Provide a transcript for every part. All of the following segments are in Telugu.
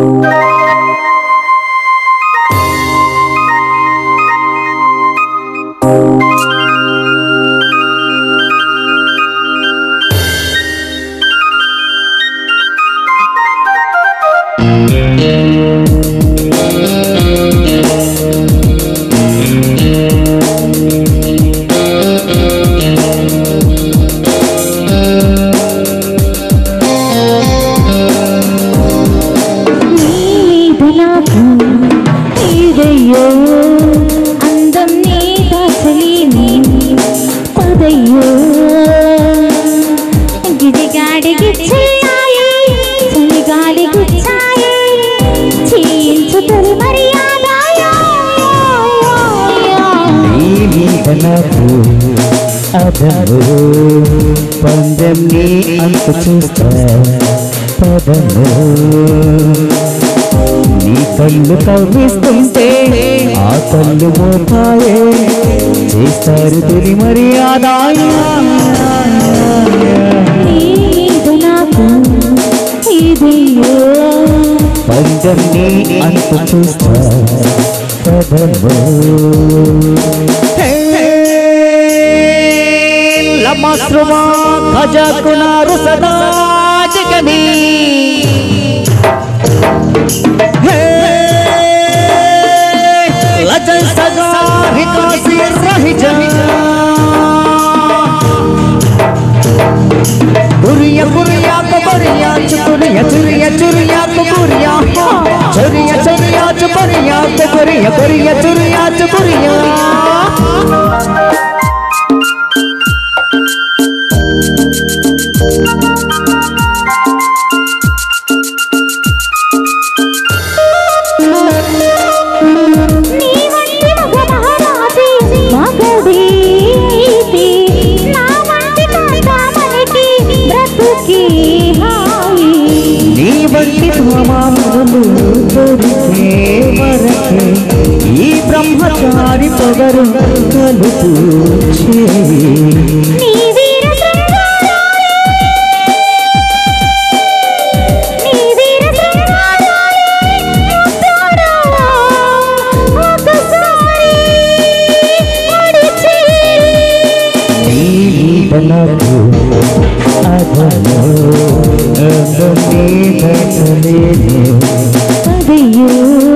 నీది నాకు నీదయ్యో అందం నీ దాచలేని పదయ్యో గిడిగాడికి చెయ్యాయి చలిగాడికి ఛాయి చేయించు తొలి మర్యాద నీ మీద నాకు అదము పందెం నీ అంత చూస్తా పదము నీ కళ్ళు కవ్విస్తుంటే ఆ కళ్ళు మోతాయే చేస్తారు తొలి మర్యాద నీది నాకు ఇదయ్యో పందెం నీ అంత చూస్తా పదము లమస్రుమా ఖజకునారు సదా జగనీ लजन सगारी कासी रही जा गुरिया गुरिया को बरिया चुरिया चुरिया चुरिया को गुरिया चुरिया चुरिया चुरिया को गुरिया गुरिया चुरिया चुरिया నీ వంటి మగ మహారాజీ మగధీతి నా వంటి కాంతామణికి బ్రతుకి హాయి నీ వంటి మామాములు దొరికే వరకే ఈ బ్రహ్మచారి పొగరు కలుపు చేయి నీ వీర శృంగారాలే నీ వీర శృంగారాలే ముద్దాడవా ఒకసారి అడిచి నీడలకు అదను నీడలేను అదయ్యో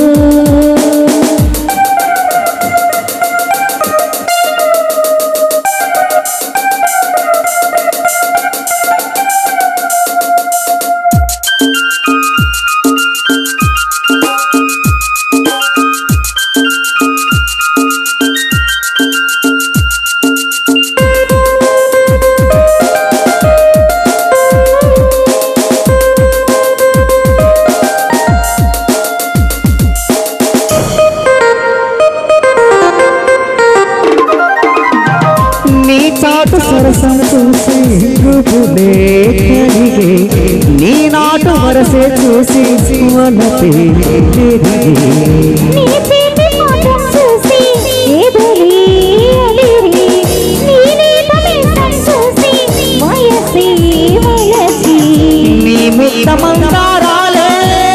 నీ చాటు సరసం చూసి గుబులే కరిగే నీ నాటు వరసే చూసి వనపే తిరిగే నీ చేతి మాత్రం చూసి ఎదరి అలిరి నీ నీట మీసం చూసి వయసి వయసి నీ ముద్ద మందారాలే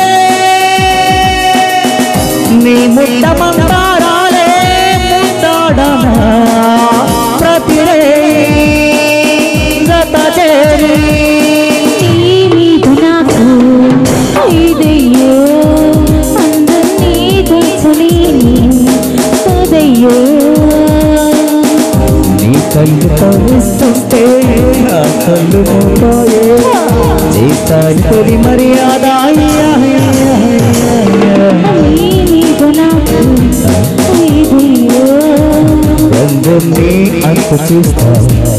నీ ముద్ద మందారాలే ముద్దాడనా ప్రతిరే గత చేరి నీ మీద నాకు ఇదయ్యో అందం నీ దోచలేని పదయ్యో నీ కళ్ళు కవిస్తుంటే నా కళ్ళు మోతాయే చేస్తాను తొలి మర్యాద నీ మీద నాకు ఇదయ్యో రంగు నీ అంత చూస్తా